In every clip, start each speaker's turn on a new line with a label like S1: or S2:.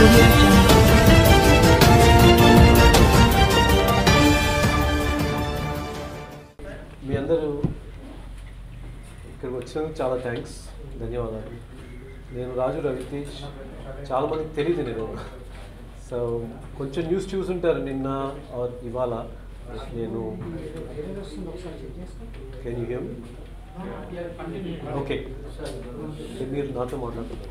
S1: audio jungle.
S2: మీ అందరూ ఇక్కడికి వచ్చినందుకు చాలా థ్యాంక్స్ ధన్యవాదాలు నేను రాజు రవితేష్ చాలా మందికి తెలియదు నేను సో కొంచెం న్యూస్ చూసుంటారు నిన్న or ఇవాళ నేను కెన్ యూ హియర్ ఓకే మీరు నాతో మాట్లాడుతున్నారు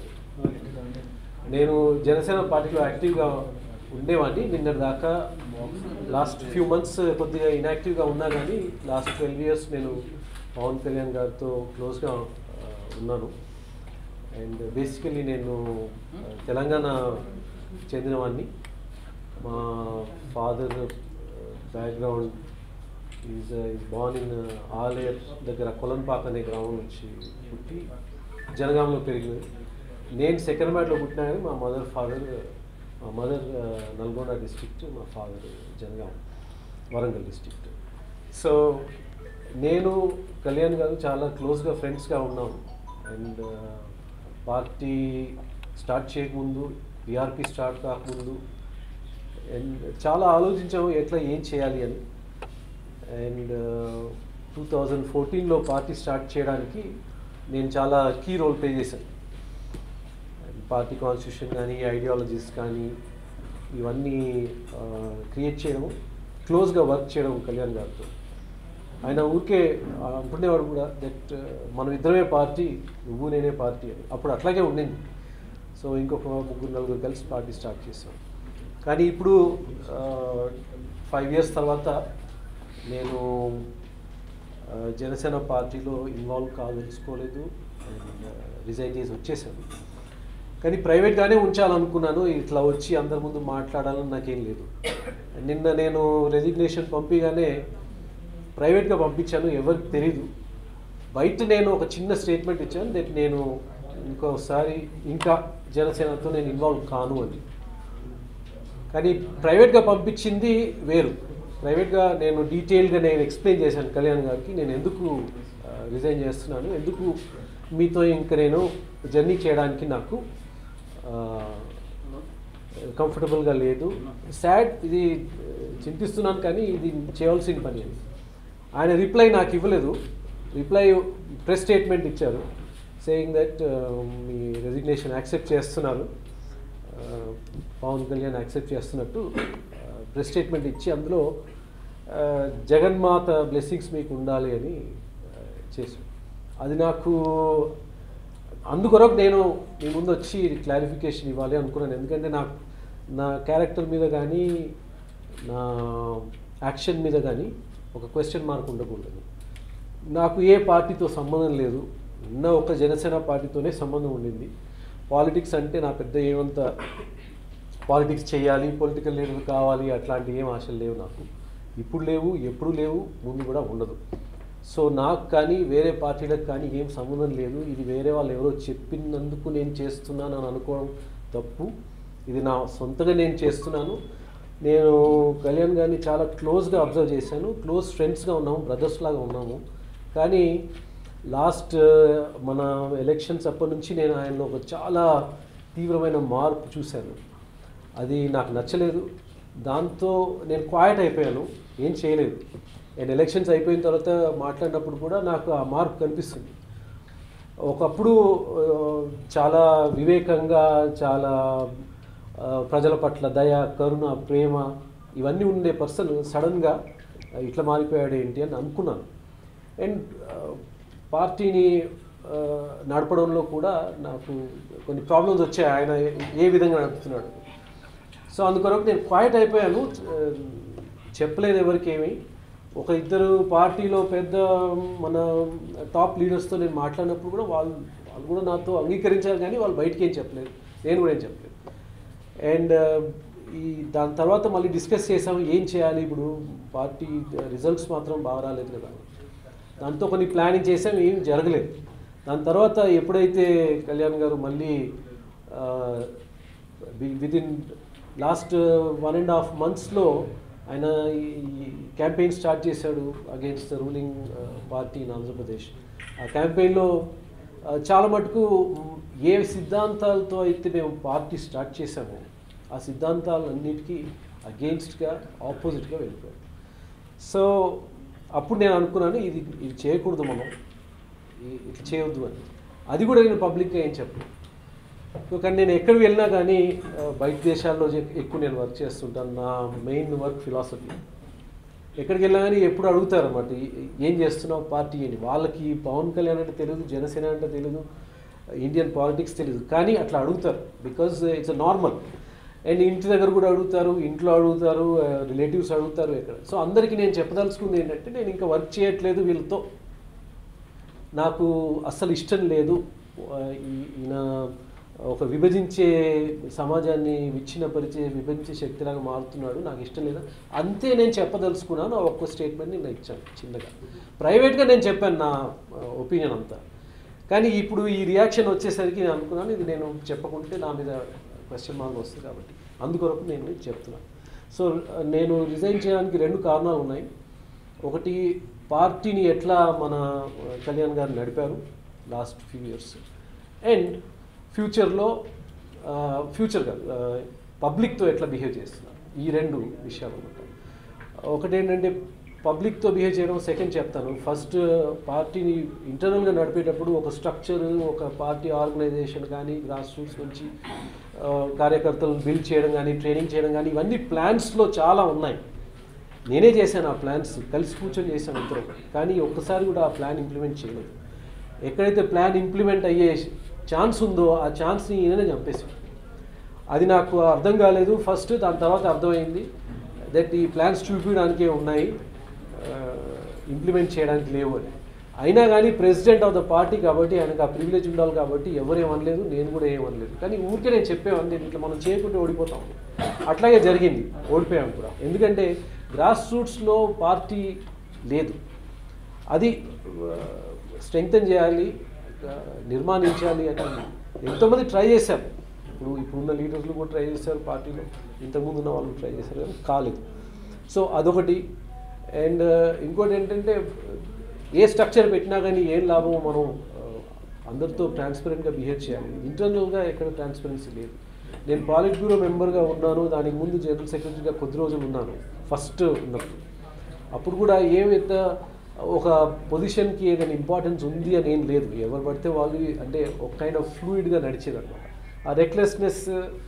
S2: నేను జనసేన పార్టీలో యాక్టివ్గా ఉండేవాడిని నిన్న దాకా లాస్ట్ ఫ్యూ మంత్స్ కొద్దిగా ఇన్యాక్టివ్గా ఉన్నా కానీ లాస్ట్ ట్వెల్వ్ ఇయర్స్ నేను పవన్ కళ్యాణ్ గారితో క్లోజ్గా ఉన్నాను అండ్ బేసికలీ నేను ఆ, తెలంగాణ చెందినవాడిని మా father background is is born in Aler దగ్గర కొలంపాక్ అనే గ్రామం నుంచి పుట్టి జనగాంలో పెరిగినది నేను సెకండ్ మ్యాట్లో పుట్టినా కానీ మా మదర్ ఫాదర్ మా మదర్ నల్గొండ డిస్ట్రిక్ట్ మా father Jangaon Warangal district so నేను కళ్యాణ్ గారు చాలా క్లోజ్గా ఫ్రెండ్స్గా ఉన్నాము అండ్ పార్టీ స్టార్ట్ చేయకముందు ఈఆర్పి స్టార్ట్ కాకముందు అండ్ చాలా ఆలోచించాము ఎట్లా ఏం చేయాలి అని అండ్ టూ థౌజండ్ ఫోర్టీన్లో పార్టీ స్టార్ట్ చేయడానికి నేను చాలా కీ రోల్ ప్లే చేశాను పార్టీ కాన్స్టిట్యూషన్ కానీ ఐడియాలజీస్ కానీ ఇవన్నీ క్రియేట్ చేయడం క్లోజ్గా వర్క్ చేయడం కళ్యాణ్ గారితో ఆయన ఊరికే ఆ, అంటునేవాడు కూడా దట్ మనం ఇద్దరమే పార్టీ నువ్వు నేనే పార్టీ అని అప్పుడు అట్లాగే ఉండింది సో ఇంకొక ముగ్గురు నలుగురు కలిసి పార్టీ స్టార్ట్ చేసాం కానీ ఇప్పుడు ఫైవ్ ఇయర్స్ తర్వాత నేను ఆ, జనసేన పార్టీలో ఇన్వాల్వ్ కాదలుచుకోలేదు అండ్ రిజైన్ చేసి వచ్చేసాను కానీ ప్రైవేట్గానే ఉంచాలనుకున్నాను ఇట్లా వచ్చి అందరి ముందు మాట్లాడాలని నాకేం లేదు నిన్న నేను రెసిగ్నేషన్ పంపిగానే ప్రైవేట్గా పంపించాను ఎవరికి తెలీదు బయట నేను ఒక చిన్న స్టేట్మెంట్ ఇచ్చాను దట్ నేను ఇంకోసారి ఇంకా జనసేనతో నేను ఇన్వాల్వ్ కాను అని కానీ ప్రైవేట్గా పంపించింది వేరు ప్రైవేట్గా నేను డీటెయిల్గా నేను ఎక్స్ప్లెయిన్ చేశాను కళ్యాణ్ గారికి నేను ఎందుకు రిజైన్ చేస్తున్నాను ఎందుకు మీతో ఇంకా నేను జర్నీ చేయడానికి నాకు కంఫర్టబుల్గా లేదు సాడ్ ఇది ఆ, చింతిస్తున్నాను కానీ ఇది చేయవలసిన పని అని ఆయన రిప్లై నాకు ఇవ్వలేదు రిప్లై ప్రెస్ స్టేట్మెంట్ ఇచ్చారు సేయింగ్ దట్ మీ రెసిగ్నేషన్ యాక్సెప్ట్ చేస్తున్నారు ఆ, పవన్ కళ్యాణ్ యాక్సెప్ట్ చేస్తున్నట్టు ప్రెస్ స్టేట్మెంట్ ఇచ్చి అందులో ఆ, జగన్మాత బ్లెస్సింగ్స్ మీకు ఉండాలి అని ఆ, చేశారు అది నాకు అందుకొరకు నేను మీ ముందు వచ్చి క్లారిఫికేషన్ ఇవ్వాలి అనుకున్నాను ఎందుకంటే నాకు నా క్యారెక్టర్ మీద కానీ నా యాక్షన్ మీద కానీ ఒక క్వశ్చన్ మార్క్ ఉండకూడదు నాకు ఏ పార్టీతో సంబంధం లేదు ఉన్న ఒక జనసేన పార్టీతోనే సంబంధం ఉండింది పాలిటిక్స్ అంటే నా పెద్ద ఏమంత పాలిటిక్స్ చేయాలి పొలిటికల్ లీడర్ కావాలి అట్లాంటి ఏం ఆశలు లేవు నాకు ఇప్పుడు లేవు ఎప్పుడు లేవు ముందు కూడా ఉండదు సో నాకు కానీ వేరే పార్టీలకు కానీ ఏం సంబంధం లేదు ఇది వేరే వాళ్ళు ఎవరో చెప్పినందుకు నేను చేస్తున్నాను అని అనుకోవడం తప్పు ఇది నా సొంతగా నేను చేస్తున్నాను నేను కళ్యాణ్ గారిని చాలా క్లోజ్గా అబ్జర్వ్ చేశాను క్లోజ్ ఫ్రెండ్స్గా ఉన్నాము బ్రదర్స్ లాగా ఉన్నాము కానీ లాస్ట్ మన ఎలక్షన్స్ అప్పటి నుంచి నేను ఆయనలో ఒక చాలా తీవ్రమైన మార్పు చూశాను అది నాకు నచ్చలేదు దాంతో నేను క్వాయిట్ అయిపోయాను ఏం చేయలేదు నేను ఎలక్షన్స్ అయిపోయిన తర్వాత మాట్లాడినప్పుడు కూడా నాకు ఆ మార్పు కనిపిస్తుంది ఒకప్పుడు ఆ, చాలా వివేకంగా చాలా ఆ, ప్రజల పట్ల దయ కరుణ ప్రేమ ఇవన్నీ ఉండే పర్సన్ సడన్గా ఇట్లా మారిపోయాడు ఏంటి అని అనుకున్నాను అండ్ పార్టీని ఆ, నడపడంలో కూడా నాకు కొన్ని ప్రాబ్లమ్స్ వచ్చాయి ఆయన ఏ విధంగా నడుపుతున్నాడు సో అందుకొరకు నేను క్వైట్ అయిపోయాను ఆ, చెప్పలేదు ఎవరికి ఏమి ఒక ఇద్దరు పార్టీలో పెద్ద మన టాప్ లీడర్స్తో నేను మాట్లాడినప్పుడు కూడా వాళ్ళు వాళ్ళు కూడా నాతో అంగీకరించారు కానీ వాళ్ళు బయటికి ఏం చెప్పలేదు నేను కూడా ఏం చెప్పలేదు అండ్ ఈ దాని తర్వాత మళ్ళీ డిస్కస్ చేసాము ఏం చేయాలి ఇప్పుడు పార్టీ రిజల్ట్స్ మాత్రం బాగా రాలేదు కదా దాంతో కొన్ని ప్లానింగ్ చేసాం ఏం జరగలేదు దాని తర్వాత ఎప్పుడైతే కళ్యాణ్ గారు మళ్ళీ with in last one and half మంత్స్లో ఆయన ఈ క్యాంపెయిన్ స్టార్ట్ చేశాడు against the ruling party in Andhra Pradesh ఆ క్యాంపెయిన్లో చాలా మటుకు మ్, ఏ సిద్ధాంతాలతో అయితే మేము పార్టీ స్టార్ట్ చేశామో ఆ సిద్ధాంతాలన్నిటికీ అగెయిన్స్ట్గా ఆపోజిట్గా వెళ్ళిపోయారు సో అప్పుడు నేను అనుకున్నాను ఇది ఇది చేయకూడదు మనం ఇ- ఇట్లా చేయొద్దు అని అది కూడా నేను పబ్లిక్గా ఏం చెప్పను సో కానీ నేను ఎక్కడికి వెళ్ళినా కానీ ఆ, బయట దేశాల్లో జె- ఎక్కువ నేను వర్క్ చేస్తుంటాను నా మెయిన్ వర్క్ ఫిలాసఫీ ఎక్కడికి వెళ్ళినా కానీ ఎప్పుడు అడుగుతారు అన్నమాట "ఈ- ఏం చేస్తున్నావు పార్టీ అని వాళ్ళకి పవన్ కళ్యాణ్ అంటే తెలియదు జనసేన అంటే తెలియదు ఇండియన్ పాలిటిక్స్ తెలియదు కానీ అట్లా అడుగుతారు బికాజ్ ఇట్స్ నార్మల్ అండ్ ఇంటి దగ్గర కూడా అడుగుతారు ఇంట్లో అడుగుతారు రిలేటివ్స్ అడుగుతారు ఎక్కడ సో అందరికీ నేను చెప్పదలుచుకుంది ఏంటంటే నేను ఇంకా వర్క్ చేయట్లేదు వీళ్ళతో నాకు అస్సలు ఇష్టం లేదు ఆ, ఈ- ఈయన ఒక విభజించే సమాజాన్ని విచ్ఛిన్నపరిచే విభజించే శక్తిలాగా మారుతున్నాడు నాకు ఇష్టం లేదు అంతే నేను చెప్పదలుచుకున్నాను ఆ ఒక్క స్టేట్మెంట్ నేను ఇచ్చాను చిన్నగా ప్రైవేట్గా నేను చెప్పాను నా ఒపీనియన్ అంతా కానీ ఇప్పుడు ఈ రియాక్షన్ వచ్చేసరికి నేను అనుకున్నాను ఇది నేను చెప్పకుంటే నా మీద క్వశ్చన్ మార్క్ వస్తుంది కాబట్టి అందుకొరకు నేను ఇది చెప్తున్నాను సో నేను రిజైన్ చేయడానికి రెండు కారణాలు ఉన్నాయి ఒకటి పార్టీని ఎట్లా మన కళ్యాణ్ గారు నడిపారు లాస్ట్ ఫ్యూ ఇయర్స్ అండ్ ఫ్యూచర్లో ఫ్యూచర్ కాదు పబ్లిక్తో ఎట్లా బిహేవ్ చేస్తున్నారు ఈ రెండు విషయాలు అనమాట ఒకటేంటంటే పబ్లిక్తో బిహేవ్ చేయడం సెకండ్ చెప్తాను ఫస్ట్ పార్టీని ఇంటర్నల్గా నడిపేటప్పుడు ఒక స్ట్రక్చర్ ఒక పార్టీ ఆర్గనైజేషన్ కానీ గ్రాస్ రూట్స్ నుంచి ఆ, కార్యకర్తలను బిల్డ్ చేయడం కానీ ట్రైనింగ్ చేయడం కానీ ఇవన్నీ ప్లాన్స్లో చాలా ఉన్నాయి నేనే చేశాను ఆ ప్లాన్స్ కలిసి కూర్చొని చేశాను ఇద్దరం కానీ ఒక్కసారి కూడా ఆ ప్లాన్ ఇంప్లిమెంట్ చేయలేదు ఎక్కడైతే ప్లాన్ ఇంప్లిమెంట్ అయ్యే ఛాన్స్ ఉందో ఆ ఛాన్స్ని ఈయననే చంపేశాడు అది నాకు అర్థం కాలేదు ఫస్ట్ దాని తర్వాత అర్థమైంది దట్ ఈ ప్లాన్స్ చూపించడానికే ఉన్నాయి ఇంప్లిమెంట్ చేయడానికి లేవు అని అయినా కానీ ప్రెసిడెంట్ ఆఫ్ ద పార్టీ కాబట్టి ఆయనకు ఆ ప్రివిలేజ్ ఉండాలి కాబట్టి ఎవరు ఏమనలేదు నేను కూడా ఏమనలేదు కానీ ఊరికే నేను చెప్పేవాడిని ఇట్లా మనం చేయకుంటే ఓడిపోతాం అట్లాగే జరిగింది ఓడిపోయాం కూడా ఎందుకంటే గ్రాస్ రూట్స్లో పార్టీ లేదు అది స్ట్రెంగ్తన్ చేయాలి ఆ, నిర్మాణించాలి అని ఎంతోమంది ట్రై చేశారు ఇప్పుడు ఇప్పుడున్న లీడర్లు కూడా ట్రై చేశారు పార్టీలో ఇంతకుముందు ఉన్న వాళ్ళు ట్రై చేశారు కానీ కాలేదు సో అదొకటి అండ్ ఇంకోటి ఏంటంటే ఏ స్ట్రక్చర్ పెట్టినా కానీ ఏం లాభం మనం ఆ, అందరితో ట్రాన్స్పరెంట్గా బిహేవ్ చేయాలి ఇంటర్నల్గా ఎక్కడ ట్రాన్స్పరెన్సీ లేదు నేను పాలిట్ బ్యూరో మెంబర్గా ఉన్నాను దానికి ముందు జనరల్ సెక్రటరీగా కొద్ది రోజులు ఉన్నాను ఫస్ట్ ఉన్నప్పుడు అప్పుడు కూడా ఏమైత ఒక పొజిషన్కి ఏదైనా ఇంపార్టెన్స్ ఉంది అని ఏం లేదు ఎవరు పడితే వాళ్ళు అంటే ఒక కైండ్ ఆఫ్ ఫ్లూయిడ్గా నడిచేది అనమాట ఆ రెక్లెస్నెస్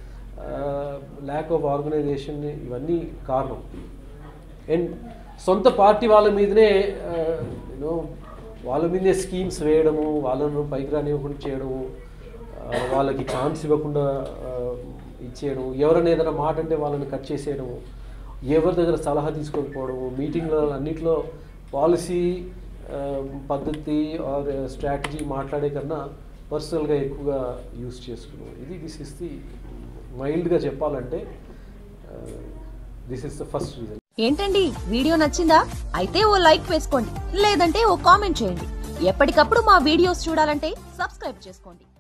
S2: ల్యాక్ ఆఫ్ ఆర్గనైజేషన్ ఇవన్నీ కారణం అండ్ సొంత పార్టీ వాళ్ళ మీదనే యూనో వాళ్ళ మీదే స్కీమ్స్ వేయడము వాళ్ళను పైకి రానివ్వకుండా చేయడము ఆ, వాళ్ళకి ఛాన్స్ ఇవ్వకుండా ఆ, ఇచ్చేయడం ఎవరైనా ఏదైనా మాట అంటే వాళ్ళని కట్ చేసేయడము ఎవరి దగ్గర సలహా తీసుకోకపోవడము మీటింగ్లో అన్నిట్లో పాలసీ పద్ధతి ఆర్ స్ట్రాటజీ మాట్లాడే కన్నా పర్సనల్గా ఎక్కువగా యూస్ చేసుకున్నాం ఇది దిస్ ఇస్ ది మైల్డ్గా చెప్పాలంటే this is the first reason
S1: ఏంటండి వీడియో నచ్చిందా అయితే ఓ లైక్ వేసుకోండి లేదంటే ఓ కామెంట్ చేయండి ఎప్పటికప్పుడు మా వీడియోస్ చూడాలంటే సబ్స్క్రైబ్ చేసుకోండి